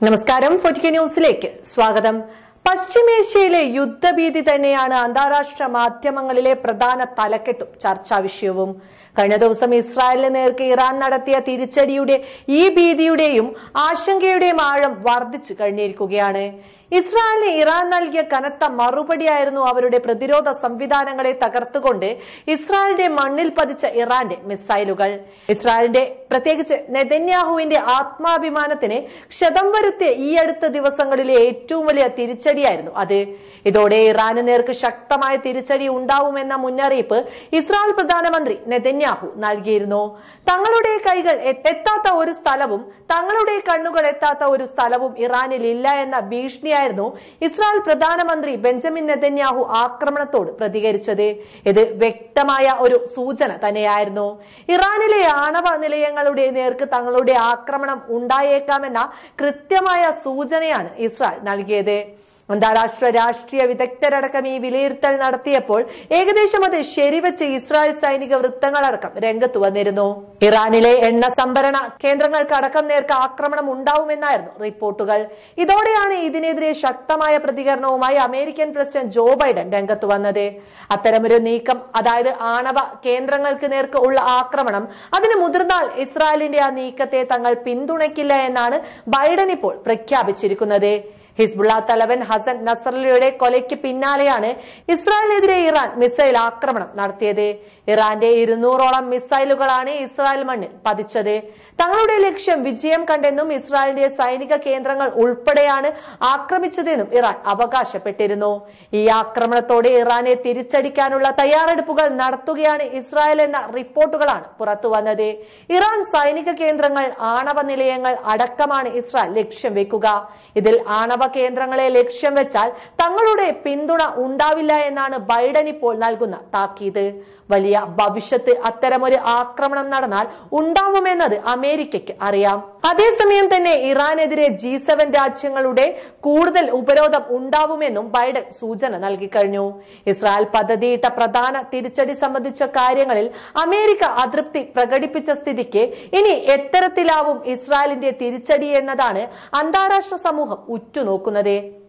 നമസ്കാരം ഫോർട്ടിക്ക ന്യൂസിലേക്ക് സ്വാഗതം പശ്ചിമേഷ്യയിലെ യുദ്ധഭീതി തന്നെയാണ് അന്താരാഷ്ട്ര മാധ്യമങ്ങളിലെ പ്രധാന തലക്കെട്ടും ചർച്ചാ വിഷയവും കഴിഞ്ഞ ദിവസം ഇസ്രായേലിന് നേർക്ക് ഇറാൻ നടത്തിയ തിരിച്ചടിയുടെ ഈ ഭീതിയുടെയും ആശങ്കയുടെയും ആഴം വർദ്ധിച്ചു കഴിഞ്ഞിരിക്കുകയാണ് ഇസ്രായേലിന് ഇറാൻ നൽകിയ കനത്ത മറുപടിയായിരുന്നു അവരുടെ പ്രതിരോധ സംവിധാനങ്ങളെ തകർത്തുകൊണ്ട് ഇസ്രായേലിന്റെ മണ്ണിൽ പതിച്ച ഇറാന്റെ മിസൈലുകൾ ഇസ്രായേലിന്റെ പ്രത്യേകിച്ച് നെതന്യാഹുവിന്റെ ആത്മാഭിമാനത്തിന് ക്ഷതം വരുത്തിയ ഈ അടുത്ത ദിവസങ്ങളിലെ ഏറ്റവും വലിയ തിരിച്ചടിയായിരുന്നു അത് ഇതോടെ ഇറാന് നേർക്ക് ശക്തമായ തിരിച്ചടി ഉണ്ടാവുമെന്ന മുന്നറിയിപ്പ് ഇസ്രായേൽ പ്രധാനമന്ത്രി നെതന്യാഹു നൽകിയിരുന്നു തങ്ങളുടെ കൈകൾ എ- എത്താത്ത ഒരു സ്ഥലവും തങ്ങളുടെ കണ്ണുകൾ എത്താത്ത ഒരു സ്ഥലവും ഇറാനിൽ ഇല്ല എന്ന ഭീഷണിയായിരുന്നു ഇസ്രായേൽ പ്രധാനമന്ത്രി ബെഞ്ചമിൻ നെതന്യാഹു ആക്രമണത്തോട് പ്രതികരിച്ചത് ഇത് വ്യക്തമായ ഒരു സൂചന തന്നെയായിരുന്നു ഇറാനിലെ ആണവ നിലയങ്ങളുടെ നേർക്ക് തങ്ങളുടെ ആക്രമണം ഉണ്ടായേക്കാമെന്ന കൃത്യമായ സൂചനയാണ് ഇസ്രായേൽ നൽകിയത് അന്താരാഷ്ട്ര രാഷ്ട്രീയ വിദഗ്ധരടക്കം ഈ വിലയിരുത്തൽ നടത്തിയപ്പോൾ ഏകദേശം അത് ശരിവെച്ച് ഇസ്രായേൽ സൈനിക വൃത്തങ്ങളടക്കം രംഗത്ത് വന്നിരുന്നു ഇറാനിലെ എണ്ണ സംഭരണ കേന്ദ്രങ്ങൾക്കടക്കം നേർക്ക് ആക്രമണം ഉണ്ടാവുമെന്നായിരുന്നു റിപ്പോർട്ടുകൾ ഇതോടെയാണ് ഇതിനെതിരെ ശക്തമായ പ്രതികരണവുമായി അമേരിക്കൻ പ്രസിഡന്റ് ജോ ബൈഡൻ രംഗത്ത് വന്നത് അത്തരമൊരു നീക്കം അതായത് ആണവ കേന്ദ്രങ്ങൾക്ക് നേർക്ക് ഉള്ള ആക്രമണം അതിന് മുതിർന്നാൽ ഇസ്രായേലിന്റെ ആ നീക്കത്തെ തങ്ങൾ പിന്തുണയ്ക്കില്ല എന്നാണ് ബൈഡൻ ഇപ്പോൾ പ്രഖ്യാപിച്ചിരിക്കുന്നത് ഹിസ്ബുള്ള തലവൻ ഹസൻ നസറുള്ളയുടെ കൊലയ്ക്ക് പിന്നാലെയാണ് ഇസ്രായേലിനെതിരെ ഇറാൻ മിസൈൽ ആക്രമണം നടത്തിയത് ഇറാന്റെ ഇരുന്നൂറോളം മിസൈലുകളാണ് ഇസ്രായേൽ മണ്ണിൽ പതിച്ചത് തങ്ങളുടെ ലക്ഷ്യം വിജയം കണ്ടെന്നും ഇസ്രായേലിന്റെ സൈനിക കേന്ദ്രങ്ങൾ ഉൾപ്പെടെയാണ് ആക്രമിച്ചതെന്നും ഇറാൻ അവകാശപ്പെട്ടിരുന്നു ഈ ആക്രമണത്തോടെ ഇറാനെ തിരിച്ചടിക്കാനുള്ള തയ്യാറെടുപ്പുകൾ നടത്തുകയാണ് ഇസ്രായേൽ എന്ന റിപ്പോർട്ടുകളാണ് പുറത്തു വന്നത് ഇറാൻ സൈനിക കേന്ദ്രങ്ങൾ ആണവ നിലയങ്ങൾ അടക്കമാണ് ഇസ്രായേൽ ലക്ഷ്യം വെക്കുക ഇതിൽ ആണവ കേന്ദ്രങ്ങളെ ലക്ഷ്യം വെച്ചാൽ തങ്ങളുടെ പിന്തുണ ഉണ്ടാവില്ല എന്നാണ് ബൈഡൻ ഇപ്പോൾ നൽകുന്ന താക്കീത് വലിയ ഭവിഷ്യത്ത് അത്തരമൊരു ആക്രമണം നടന്നാൽ ഉണ്ടാവുമെന്നത് അമേരിക്കയ്ക്ക് അറിയാം അതേസമയം തന്നെ ഇറാനെതിരെ ജി സെവൻ രാജ്യങ്ങളുടെ കൂടുതൽ ഉപരോധം ഉണ്ടാവുമെന്നും ബൈഡൻ സൂചന നൽകി കഴിഞ്ഞു ഇസ്രായേൽ പദ്ധതിയിട്ട പ്രധാന തിരിച്ചടി സംബന്ധിച്ച കാര്യങ്ങളിൽ അമേരിക്ക അതൃപ്തി പ്രകടിപ്പിച്ച സ്ഥിതിക്ക് ഇനി എത്തരത്തിലാവും ഇസ്രായേലിന്റെ തിരിച്ചടി എന്നതാണ് അന്താരാഷ്ട്ര സമൂഹം ഉറ്റുനോക്കുന്നത്